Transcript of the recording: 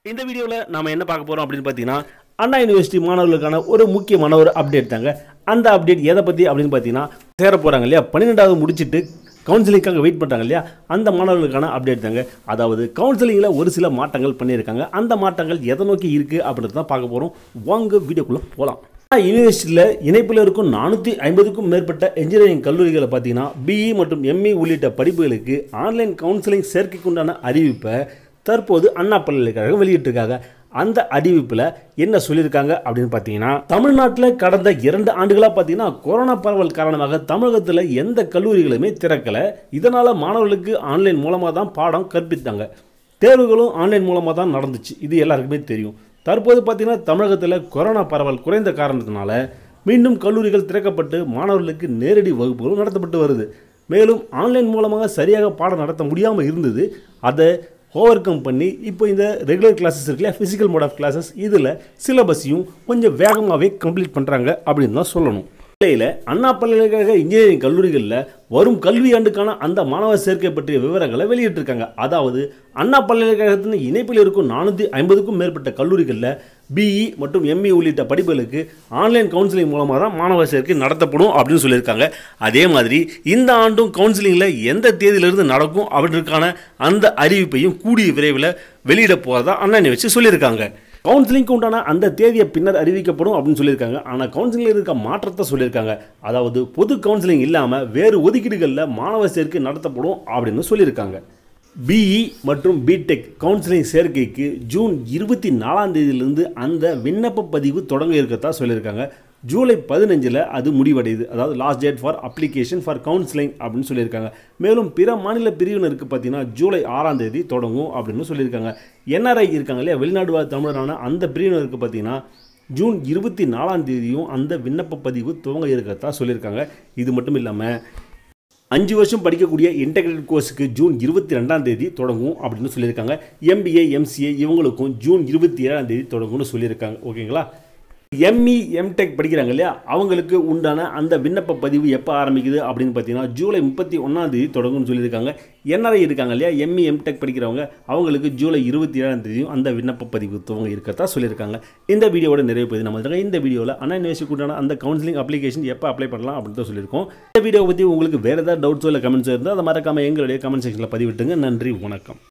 இந்த வீடியோவில் நாம என்ன பார்க்க போகிறோம் அப்படின்னு பார்த்தீங்கன்னா அண்ணா யூனிவர்சிட்டி மாணவர்களுக்கான ஒரு முக்கியமான ஒரு அப்டேட் தாங்க அந்த அப்டேட் எதை பற்றி அப்படின்னு பார்த்தீங்கன்னா சேர போகிறாங்க இல்லையா பன்னிரெண்டாவது முடிச்சுட்டு கவுன்சிலிங்காக வெயிட் பண்ணுறாங்க இல்லையா அந்த மாணவர்களுக்கான அப்டேட் தாங்க அதாவது கவுன்சிலிங்கில் ஒரு சில மாற்றங்கள் பண்ணியிருக்காங்க அந்த மாற்றங்கள் எதை நோக்கி இருக்குது அப்படின்னு தான் பார்க்க போகிறோம் வாங்க வீடியோக்குள்ளே போகலாம் யூனிவர்சிட்டியில் இணைப்பில் இருக்கும் நானூற்றி ஐம்பதுக்கும் மேற்பட்ட இன்ஜினியரிங் கல்லூரிகளை பார்த்தீங்கன்னா பிஇ மற்றும் எம்இ உள்ளிட்ட படிப்புகளுக்கு ஆன்லைன் கவுன்சிலிங் சேர்க்கைக்குண்டான அறிவிப்பை தற்போது அண்ணா பல்கலைக்கழகம் வெளியிட்டிருக்காங்க அந்த அறிவிப்பில் என்ன சொல்லியிருக்காங்க அப்படின்னு பார்த்தீங்கன்னா தமிழ்நாட்டில் கடந்த இரண்டு ஆண்டுகளாக பார்த்தீங்கன்னா கொரோனா பரவல் காரணமாக தமிழகத்தில் எந்த கல்லூரிகளுமே திறக்கலை இதனால் மாணவர்களுக்கு ஆன்லைன் மூலமாக தான் பாடம் கற்பித்தாங்க தேர்வுகளும் ஆன்லைன் மூலமாக தான் நடந்துச்சு இது எல்லாருக்குமே தெரியும் தற்போது பார்த்தீங்கன்னா தமிழகத்தில் கொரோனா பரவல் குறைந்த காரணத்தினால மீண்டும் கல்லூரிகள் திறக்கப்பட்டு மாணவர்களுக்கு நேரடி வகுப்புகளும் நடத்தப்பட்டு வருது மேலும் ஆன்லைன் மூலமாக சரியாக பாடம் நடத்த முடியாமல் இருந்தது அதை ஓவர் கம் பண்ணி இப்போ இந்த ரெகுலர் கிளாஸஸ் இருக்குல்ல ஃபிசிக்கல் மோட் ஆஃப் கிளாஸஸ் இதில் சிலபஸையும் கொஞ்சம் வேகமாகவே கம்ப்ளீட் பண்ணுறாங்க அப்படின்னு தான் சொல்லணும் நிலையில் அண்ணா பல்கலைக்கழக இன்ஜினியரிங் கல்லூரிகளில் வரும் கல்வியாண்டுக்கான அந்த மாணவர் சேர்க்கை பற்றிய விவரங்களை வெளியிட்டிருக்காங்க அதாவது அண்ணா பல்கலைக்கழகத்தின் இணைப்பில் இருக்கும் நானூற்றி ஐம்பதுக்கும் மேற்பட்ட கல்லூரிகளில் பிஇ மற்றும் எம்இ உள்ளிட்ட படிப்புகளுக்கு ஆன்லைன் கவுன்சிலிங் மூலமாக தான் மாணவர் சேர்க்கை நடத்தப்படும் அப்படின்னு சொல்லியிருக்காங்க அதே மாதிரி இந்த ஆண்டும் கவுன்சிலிங்கில் எந்த தேதியிலிருந்து நடக்கும் அவற்றுக்கான அந்த அறிவிப்பையும் கூடிய விரைவில் வெளியிட போகிறதா அண்ணா வச்சு சொல்லியிருக்காங்க கவுன்சிலிங்க்கு உண்டான அந்த தேதியை பின்னர் அறிவிக்கப்படும் அப்படின்னு சொல்லியிருக்காங்க ஆனால் கவுன்சிலிங்கில் இருக்க மாற்றத்தை சொல்லியிருக்காங்க அதாவது பொது கவுன்சிலிங் இல்லாமல் வேறு ஒதுக்கீடுகளில் மாணவர் சேர்க்கை நடத்தப்படும் அப்படின்னு சொல்லியிருக்காங்க பிஇ மற்றும் பிடெக் கவுன்சிலிங் சேர்க்கைக்கு ஜூன் இருபத்தி நாலாம் தேதியிலிருந்து அந்த விண்ணப்ப பதிவு தொடங்க இருக்கதா சொல்லியிருக்காங்க ஜூலை பதினஞ்சில் அது முடிவடையுது அதாவது last date for application for counselling அப்படின்னு சொல்லியிருக்காங்க மேலும் பிற மாநில பிரிவினருக்கு பார்த்தீங்கன்னா ஜூலை ஆறாம் தேதி தொடங்கும் அப்படின்னு சொல்லியிருக்காங்க என்ஆர்ஐ இருக்காங்க இல்லையா வெளிநாடு வாழ் தமிழரான அந்த பிரிவினருக்கு பார்த்தீங்கன்னா ஜூன் இருபத்தி நாலாம் தேதியும் அந்த விண்ணப்ப பதிவு துவங்க இருக்கிறதா சொல்லியிருக்காங்க இது மட்டும் இல்லாமல் அஞ்சு வருஷம் படிக்கக்கூடிய இன்டெகிரேட்டட் கோர்ஸுக்கு ஜூன் இருபத்தி ரெண்டாம் தேதி தொடங்கும் அப்படின்னு சொல்லியிருக்காங்க எம்பிஏ எம்சிஏ இவங்களுக்கும் ஜூன் இருபத்தி ஏழாம் தேதி தொடங்கும்னு சொல்லியிருக்காங்க ஓகேங்களா எம்இ எம்டெக் படிக்கிறாங்க இல்லையா அவங்களுக்கு உண்டான அந்த விண்ணப்ப பதிவு எப்போ ஆரம்பிக்குது அப்படின்னு பார்த்தீங்கன்னா ஜூலை முப்பத்தி ஒன்றாம் தேதி தொடங்கும்னு சொல்லியிருக்காங்க என்ஆர்ஐ இருக்காங்க இல்லையா எம்இ எம்டெக் படிக்கிறவங்க அவங்களுக்கு ஜூலை இருபத்தி ஏழாம் தேதியும் அந்த விண்ணப்ப பதிவு துவங்க இருக்கதா சொல்லியிருக்காங்க இந்த வீடியோட நிறைவு பகுதி நம்ம இருக்காங்க இந்த வீடியோவில் அண்ணா யூனிவர்சிட்டி உண்டான அந்த கவுன்சிலிங் அப்ளிகேஷன் எப்போ அப்ளை பண்ணலாம் அப்படின்னு தான் சொல்லியிருக்கோம் இந்த வீடியோ பற்றி உங்களுக்கு வேறு ஏதாவது டவுட்ஸோ இல்லை கமெண்ட்ஸோ இருந்தால் அதை மறக்காமல் எங்களுடைய கமெண்ட் செக்ஷனில் பதிவிட்டுங்க நன்றி வணக்கம்